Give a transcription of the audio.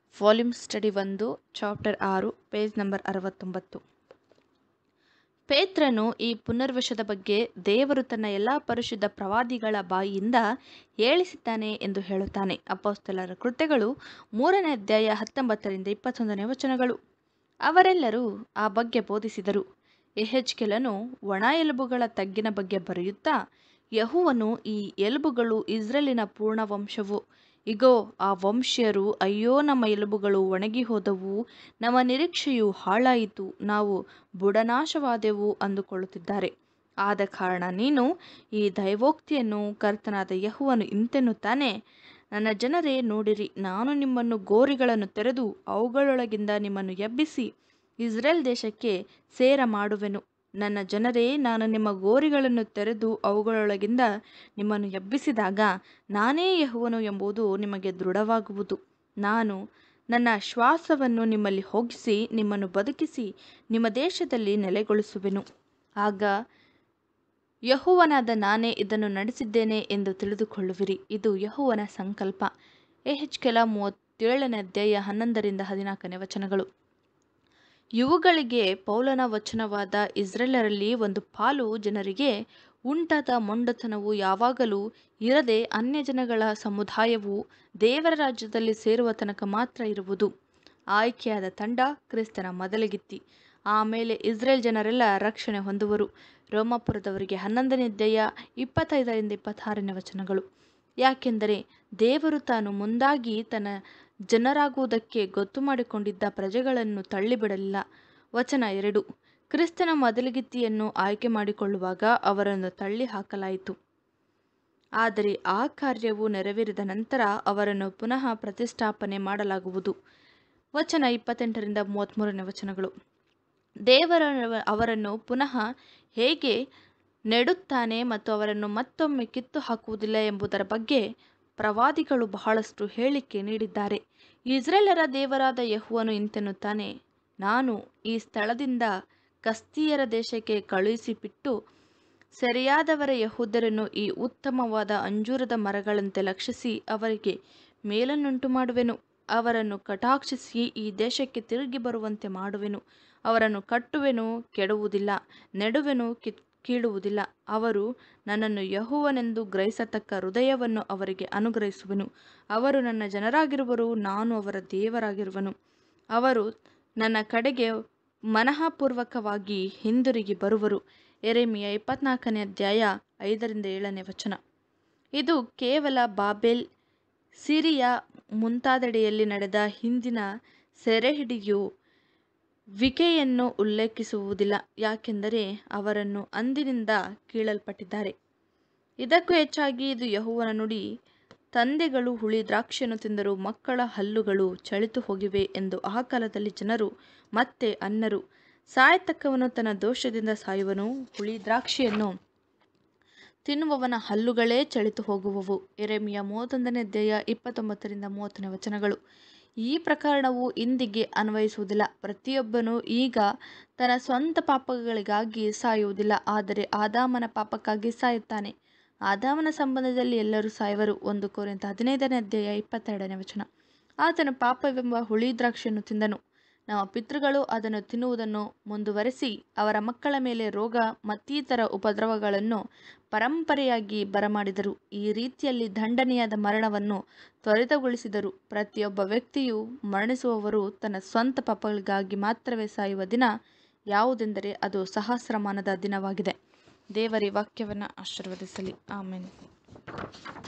volume study ಒಂದು chapter ಆರು page number ಅರವತ್ತೊಂಬತ್ತು ಪೇತ್ರನು ಈ ಪುನರ್ವಶದ ಬಗ್ಗೆ ದೇವರು ತನ್ನ ಎಲ್ಲ ಪರಿಶುದ್ಧ ಪ್ರವಾದಿಗಳ ಬಾಯಿಯಿಂದ ಹೇಳಿಸಿದ್ದಾನೆ ಎಂದು ಹೇಳುತ್ತಾನೆ ಅಪೋಸ್ತಲರ ಕೃತ್ಯಗಳು ಮೂರನೇ ಅಧ್ಯಾಯ ಹತ್ತೊಂಬತ್ತರಿಂದ ಇಪ್ಪತ್ತೊಂದನೇ ವಚನಗಳು ಅವರೆಲ್ಲರೂ ಆ ಬಗ್ಗೆ ಬೋಧಿಸಿದರು ಎಹೆಚ್ಕೆಲನು ಒಣ ಎಲುಬುಗಳ ತಗ್ಗಿನ ಬಗ್ಗೆ ಬರೆಯುತ್ತಾ ಯಹುವನು ಈ ಎಲುಬುಗಳು ಇಸ್ರೇಲಿನ ಪೂರ್ಣ ವಂಶವು ಇಗೋ ಆ ವಂಶ್ಯರು ಅಯ್ಯೋ ನಮ್ಮ ಎಲುಬುಗಳು ಒಣಗಿ ಹೋದವು ನಮ್ಮ ನಿರೀಕ್ಷೆಯು ಹಾಳಾಯಿತು ನಾವು ಬುಡನಾಶವಾದೆವು ಅಂದುಕೊಳ್ಳುತ್ತಿದ್ದಾರೆ ಆದ ಕಾರಣ ನೀನು ಈ ದೈವೋಕ್ತಿಯನ್ನು ಕರ್ತನಾದ ಯಹುವನು ಇಂತೆನ್ನುತ್ತಾನೆ ನನ್ನ ಜನರೇ ನೋಡಿರಿ ನಾನು ನಿಮ್ಮನ್ನು ಗೋರಿಗಳನ್ನು ತೆರೆದು ಅವುಗಳೊಳಗಿಂದ ನಿಮ್ಮನ್ನು ಎಬ್ಬಿಸಿ ಇಸ್ರೇಲ್ ದೇಶಕ್ಕೆ ಸೇರ ಮಾಡುವೆನು ನನ್ನ ಜನರೇ ನಾನು ನಿಮ್ಮ ಗೋರಿಗಳನ್ನು ತೆರೆದು ಅವುಗಳೊಳಗಿಂದ ನಿಮ್ಮನ್ನು ಎಬ್ಬಿಸಿದಾಗ ನಾನೇ ಯಹುವನು ಎಂಬುದು ನಿಮಗೆ ದೃಢವಾಗುವುದು ನಾನು ನನ್ನ ಶ್ವಾಸವನ್ನು ನಿಮ್ಮಲ್ಲಿ ಹೋಗಿಸಿ ನಿಮ್ಮನ್ನು ಬದುಕಿಸಿ ನಿಮ್ಮ ದೇಶದಲ್ಲಿ ನೆಲೆಗೊಳಿಸುವೆನು ಆಗ ಯಹುವನಾದ ನಾನೇ ಇದನ್ನು ನಡೆಸಿದ್ದೇನೆ ಎಂದು ತಿಳಿದುಕೊಳ್ಳುವಿರಿ ಇದು ಯಹುವನ ಸಂಕಲ್ಪ ಎಹೆಚ್ಕೆಲ ಮೂವತ್ತೇಳನೇ ಅಧ್ಯಾಯ ಹನ್ನೊಂದರಿಂದ ಹದಿನಾಲ್ಕನೇ ವಚನಗಳು ಇವುಗಳಿಗೆ ಪೌಲನ ವಚನವಾದ ಇಸ್ರೇಲರಲ್ಲಿ ಒಂದು ಪಾಲು ಜನರಿಗೆ ಉಂಟಾದ ಮೊಂಡತನವು ಯಾವಾಗಲೂ ಇರದೆ ಅನ್ಯಜನಗಳ ಸಮುದಾಯವು ದೇವರ ರಾಜ್ಯದಲ್ಲಿ ಸೇರುವ ತನಕ ಮಾತ್ರ ಇರುವುದು ಆಯ್ಕೆಯಾದ ತಂಡ ಕ್ರಿಸ್ತನ ಮೊದಲಿಗಿತ್ತಿ ಆಮೇಲೆ ಇಸ್ರೇಲ್ ಜನರೆಲ್ಲ ರಕ್ಷಣೆ ಹೊಂದುವರು ರೋಮಾಪುರದವರಿಗೆ ಹನ್ನೊಂದನೇ ಅಧ್ಯಾಯ ಇಪ್ಪತ್ತೈದರಿಂದ ಇಪ್ಪತ್ತಾರನೇ ವಚನಗಳು ಯಾಕೆಂದರೆ ದೇವರು ತಾನು ಮುಂದಾಗಿ ತನ್ನ ಜನರಾಗುವುದಕ್ಕೆ ಗೊತ್ತು ಮಾಡಿಕೊಂಡಿದ್ದ ಪ್ರಜೆಗಳನ್ನು ತಳ್ಳಿಬಿಡಲಿಲ್ಲ ವಚನ ಎರಡು ಕ್ರಿಸ್ತನ ಮೊದಲಿಗಿತ್ತಿಯನ್ನು ಆಯ್ಕೆ ಮಾಡಿಕೊಳ್ಳುವಾಗ ಅವರನ್ನು ತಳ್ಳಿ ಹಾಕಲಾಯಿತು ಆದರೆ ಆ ಕಾರ್ಯವು ನೆರವೇರಿದ ನಂತರ ಅವರನ್ನು ಪುನಃ ಪ್ರತಿಷ್ಠಾಪನೆ ಮಾಡಲಾಗುವುದು ವಚನ ಇಪ್ಪತ್ತೆಂಟರಿಂದ ಮೂವತ್ತ್ಮೂರನೇ ವಚನಗಳು ದೇವರ ಅವರನ್ನು ಪುನಃ ಹೇಗೆ ನೆಡುತ್ತಾನೆ ಮತ್ತು ಅವರನ್ನು ಮತ್ತೊಮ್ಮೆ ಕಿತ್ತು ಹಾಕುವುದಿಲ್ಲ ಎಂಬುದರ ಬಗ್ಗೆ ಪ್ರವಾದಿಗಳು ಬಹಳಷ್ಟು ಹೇಳಿಕೆ ನೀಡಿದ್ದಾರೆ ಇಸ್ರೇಲರ ದೇವರಾದ ಯಹುವನು ಇಂತೆನ್ನುತ್ತಾನೆ ನಾನು ಈ ಸ್ಥಳದಿಂದ ಕಸ್ತಿಯರ ದೇಶಕ್ಕೆ ಕಳುಹಿಸಿಬಿಟ್ಟು ಸೆರೆಯಾದವರ ಯಹೂದರನ್ನು ಈ ಉತ್ತಮವಾದ ಅಂಜೂರದ ಮರಗಳಂತೆ ಲಕ್ಷಿಸಿ ಅವರಿಗೆ ಮೇಲನ್ನುಂಟು ಮಾಡುವೆನು ಅವರನ್ನು ಕಟಾಕ್ಷಿಸಿ ಈ ದೇಶಕ್ಕೆ ತಿರುಗಿ ಬರುವಂತೆ ಮಾಡುವೆನು ಅವರನ್ನು ಕಟ್ಟುವೆನು ಕೆಡುವುದಿಲ್ಲ ನೆಡುವೆನು ಕಿ ಕೀಳುವುದಿಲ್ಲ ಅವರು ನನ್ನನ್ನು ಯಹುವನೆಂದು ಗ್ರಹಿಸತಕ್ಕ ಹೃದಯವನ್ನು ಅವರಿಗೆ ಅನುಗ್ರಹಿಸುವೆನು ಅವರು ನನ್ನ ಜನರಾಗಿರುವರು ನಾನು ಅವರ ದೇವರಾಗಿರುವನು ಅವರು ನನ್ನ ಕಡೆಗೆ ಮನಃಪೂರ್ವಕವಾಗಿ ಹಿಂದಿರುಗಿ ಬರುವರು ಎರೆಮಿಯ ಇಪ್ಪತ್ನಾಲ್ಕನೇ ಅಧ್ಯಾಯ ಐದರಿಂದ ಏಳನೇ ವಚನ ಇದು ಕೇವಲ ಬಾಬೆಲ್ ಸಿರಿಯಾ ಮುಂತಾದೆಡೆಯಲ್ಲಿ ನಡೆದ ಹಿಂದಿನ ಸೆರೆಹಿಡಿಯು ವಿಕೆಯನ್ನು ಉಲ್ಲೇಖಿಸುವುದಿಲ್ಲ ಯಾಕೆಂದರೆ ಅವರನ್ನು ಅಂದಿನಿಂದ ಕೀಳಲ್ಪಟ್ಟಿದ್ದಾರೆ ಇದಕ್ಕೂ ಹೆಚ್ಚಾಗಿ ಇದು ಯಹುವನ ನುಡಿ ತಂದೆಗಳು ಹುಳಿ ದ್ರಾಕ್ಷಿಯನ್ನು ತಿಂದರು ಮಕ್ಕಳ ಹಲ್ಲುಗಳು ಚಳಿತು ಹೋಗಿವೆ ಎಂದು ಆ ಕಾಲದಲ್ಲಿ ಜನರು ಮತ್ತೆ ಅನ್ನರು ಸಾಯತಕ್ಕವನು ತನ್ನ ದೋಷದಿಂದ ಸಾಯುವನು ಹುಳಿ ದ್ರಾಕ್ಷಿಯನ್ನು ತಿನ್ನುವವನ ಹಲ್ಲುಗಳೇ ಚಳಿತು ಹೋಗುವವು ಎರೆಮಿಯ ಮೂವತ್ತೊಂದನೇ ಅಧ್ಯಾಯ ಇಪ್ಪತ್ತೊಂಬತ್ತರಿಂದ ಮೂವತ್ತನೇ ವಚನಗಳು ಈ ಪ್ರಕರಣವು ಇಂದಿಗೆ ಅನ್ವಯಿಸುವುದಿಲ್ಲ ಪ್ರತಿಯೊಬ್ಬನು ಈಗ ತನ್ನ ಸ್ವಂತ ಪಾಪಗಳಿಗಾಗಿ ಸಾಯುವುದಿಲ್ಲ ಆದರೆ ಆದಾಮನ ಪಾಪಕ್ಕಾಗಿ ಸಾಯುತ್ತಾನೆ ಆದಾಮನ ಸಂಬಂಧದಲ್ಲಿ ಎಲ್ಲರೂ ಸಾಯುವರು ಒಂದು ಕೋರಿಂತ ಹದಿನೈದನೇ ಅಧ್ಯಾಯ ಇಪ್ಪತ್ತೆರಡನೇ ವಚನ ಆತನು ಪಾಪವೆಂಬ ಹುಳಿ ದ್ರಾಕ್ಷಿಯನ್ನು ತಿಂದನು ನಮ್ಮ ಪಿತೃಗಳು ಅದನ್ನು ತಿನ್ನುವುದನ್ನು ಮುಂದುವರೆಸಿ ಅವರ ಮಕ್ಕಳ ಮೇಲೆ ರೋಗ ಮತ್ತಿತರ ಉಪದ್ರವಗಳನ್ನು ಪರಂಪರೆಯಾಗಿ ಬರಮಾಡಿದರು ಈ ರೀತಿಯಲ್ಲಿ ದಂಡನೆಯಾದ ಮರಣವನ್ನು ತ್ವರಿತಗೊಳಿಸಿದರು ಪ್ರತಿಯೊಬ್ಬ ವ್ಯಕ್ತಿಯು ಮರಣಿಸುವವರು ತನ್ನ ಸ್ವಂತ ಪಾಪಗಳಿಗಾಗಿ ಮಾತ್ರವೇ ಸಾಯುವ ದಿನ ಯಾವುದೆಂದರೆ ಅದು ಸಹಸ್ರಮಾನದ ದಿನವಾಗಿದೆ ದೇವರ ವಾಕ್ಯವನ್ನು ಆಶೀರ್ವದಿಸಲಿ ಆಮೇಲೆ